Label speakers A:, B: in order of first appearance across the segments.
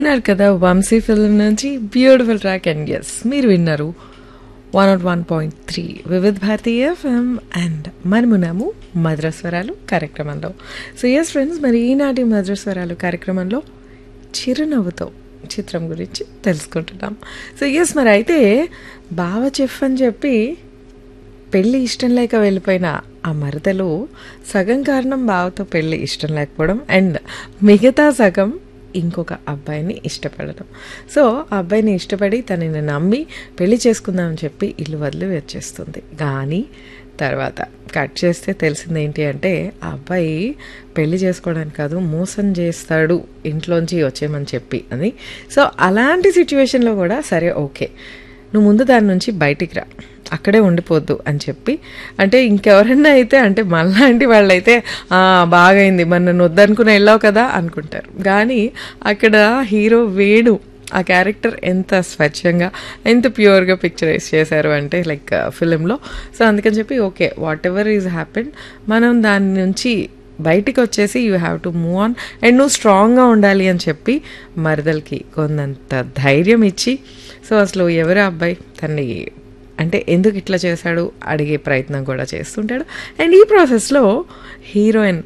A: విన్నారు కదా వంశీ ఫిల్మ్ నుంచి బ్యూటిఫుల్ ట్రాక్ అండ్ ఎస్ మీరు విన్నారు one nought one point three Vividh Bharati FM and మనమున్నాము మద్రస్వరాలు కార్యక్రమంలో సో ఎస్ ఫ్రెండ్స్ మరి ఈనాటి మద్రస్వరాలు కార్యక్రమంలో చిరునవ్వుతో చిత్రం గురించి తెలుసుకుంటున్నాం సో ఎస్ మరి అయితే బావ చెఫ్ అని చెప్పి పెళ్ళి ఇష్టం లేక వెళ్ళిపోయిన ఆ మరదలు సగం కారణం బావతో పెళ్ళి ఇష్టం లేకపోవడం అండ్ మిగతా సగం ఇంకొక అబ్బాయిని ఇష్టపడడం సో ఆ అబ్బాయిని ఇష్టపడి తనని నమ్మి పెళ్లి చేసుకుందామని చెప్పి ఇల్లు వదిలి వచ్చేస్తుంది కానీ తర్వాత కట్ చేస్తే తెలిసింది ఏంటి అంటే ఆ అబ్బాయి పెళ్లి చేసుకోవడానికి కాదు మోసం చేస్తాడు ఇంట్లోంచి వచ్చేయమని చెప్పి అని సో అలాంటి సిచ్యువేషన్లో కూడా సరే ఓకే నువ్వు ముందు దాని నుంచి బయటికి రా అక్కడే ఉండిపోద్దు అని చెప్పి అంటే ఇంకెవరన్నా అయితే అంటే మళ్ళాంటి వాళ్ళైతే "ఆ, బాగైంది మన నన్ను వద్దనుకుని వెళ్ళావు కదా అనుకుంటారు కానీ అక్కడ హీరో వేణు ఆ క్యారెక్టర్ ఎంత స్వచ్ఛంగా ఎంత ప్యూర్గా పిక్చరైజ్ చేశారు అంటే లైక్ ఫిలింలో సో అందుకని చెప్పి okay whatever is happen మనం దాని నుంచి బయటికి వచ్చేసి you have to move on and నువ్వు స్ట్రాంగ్గా ఉండాలి అని చెప్పి మరదలకి కొందంత ధైర్యం ఇచ్చి సో అసలు ఎవరు అబ్బాయి తన్ని అంటే ఎందుకు ఇట్లా చేశాడు అడిగే ప్రయత్నం కూడా చేస్తుంటాడు అండ్ ఈ ప్రాసెస్లో హీరోయిన్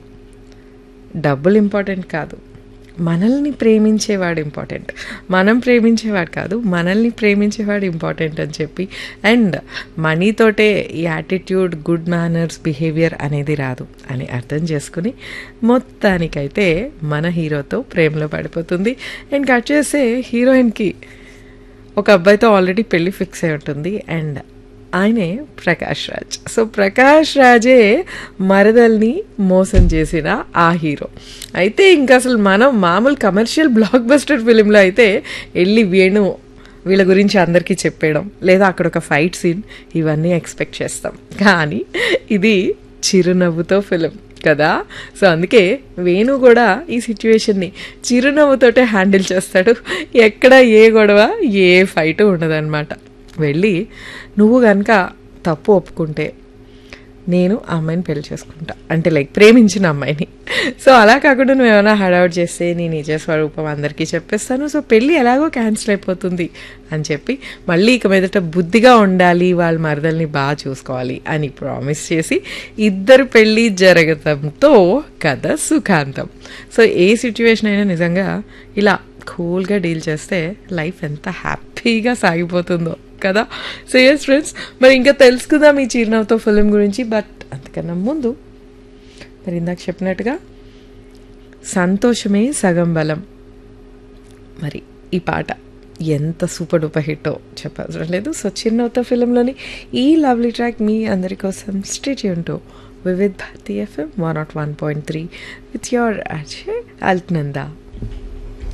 A: డబ్బులు ఇంపార్టెంట్ కాదు మనల్ని ప్రేమించేవాడు ఇంపార్టెంట్ మనం ప్రేమించేవాడు కాదు మనల్ని ప్రేమించేవాడు ఇంపార్టెంట్ అని చెప్పి అండ్ మనీతోటే ఈ యాటిట్యూడ్ గుడ్ మేనర్స్ బిహేవియర్ అనేది రాదు అని అర్థం చేసుకుని మొత్తానికైతే మన హీరోతో ప్రేమలో పడిపోతుంది అండ్ కట్ చేస్తే హీరోయిన్కి ఒక అబ్బాయితో ఆల్రెడీ పెళ్లి ఫిక్స్ అయి ఉంటుంది అండ్ ఆయనే ప్రకాష్ రాజ్ సో ప్రకాష్ రాజే మరదల్ని మోసం చేసిన ఆ హీరో అయితే ఇంకా అసలు మనం మామూలు కమర్షియల్ బ్లాక్ బస్టర్ ఫిలింలో అయితే వెళ్ళి వేణు వీళ్ళ గురించి అందరికీ చెప్పేయడం లేదా అక్కడ ఒక ఫైట్ సీన్ ఇవన్నీ ఎక్స్పెక్ట్ చేస్తాం కానీ ఇది చిరునవ్వుతో ఫిలిం కదా సో అందుకే వేణు కూడా ఈ సిచ్యువేషన్ని చిరునవ్వుతోటే హ్యాండిల్ చేస్తాడు ఎక్కడ ఏ గొడవ ఏ ఫైట్ ఉండదన్నమాట వెళ్ళి నువ్వు కనుక తప్పు ఒప్పుకుంటే నేను ఆ అమ్మాయిని పెళ్లి చేసుకుంటా అంటే లైక్ ప్రేమించిన అమ్మాయిని సో అలా కాకుండా నువ్వు ఏమైనా హడావుట్ చేస్తే నీ నిజ స్వరూపం అందరికీ చెప్పేస్తాను సో పెళ్ళి ఎలాగో క్యాన్సిల్ అయిపోతుంది అని చెప్పి మళ్ళీ ఇక మీదట బుద్ధిగా ఉండాలి వాళ్ళ మరదల్ని బాగా చూసుకోవాలి అని ప్రామిస్ చేసి ఇద్దరు పెళ్ళి జరగడంతో కథ సుఖాంతం సో ఏ సిచ్యువేషన్ అయినా నిజంగా ఇలా కూల్గా డీల్ చేస్తే లైఫ్ ఎంత హ్యాపీగా సాగిపోతుందో కదా సో ఎస్ ఫ్రెండ్స్ మరి ఇంకా తెలుసుకుందాం ఈ చిరునవ్వుతో ఫిలిం గురించి బట్ అంతకన్నా ముందు మరి ఇందాక చెప్పినట్టుగా సంతోషమే సగం బలం మరి ఈ పాట ఎంత సూపర్ డూపర్ హిట్టో చెప్పవసరం లేదు సో చిరునవ్వుతో ఫిలింలోని ఈ లవ్లీ ట్రాక్ మీ అందరి కోసం stay tuned to Vividh Bharati FM one nought one point three with your Ajay అల్ట్నందా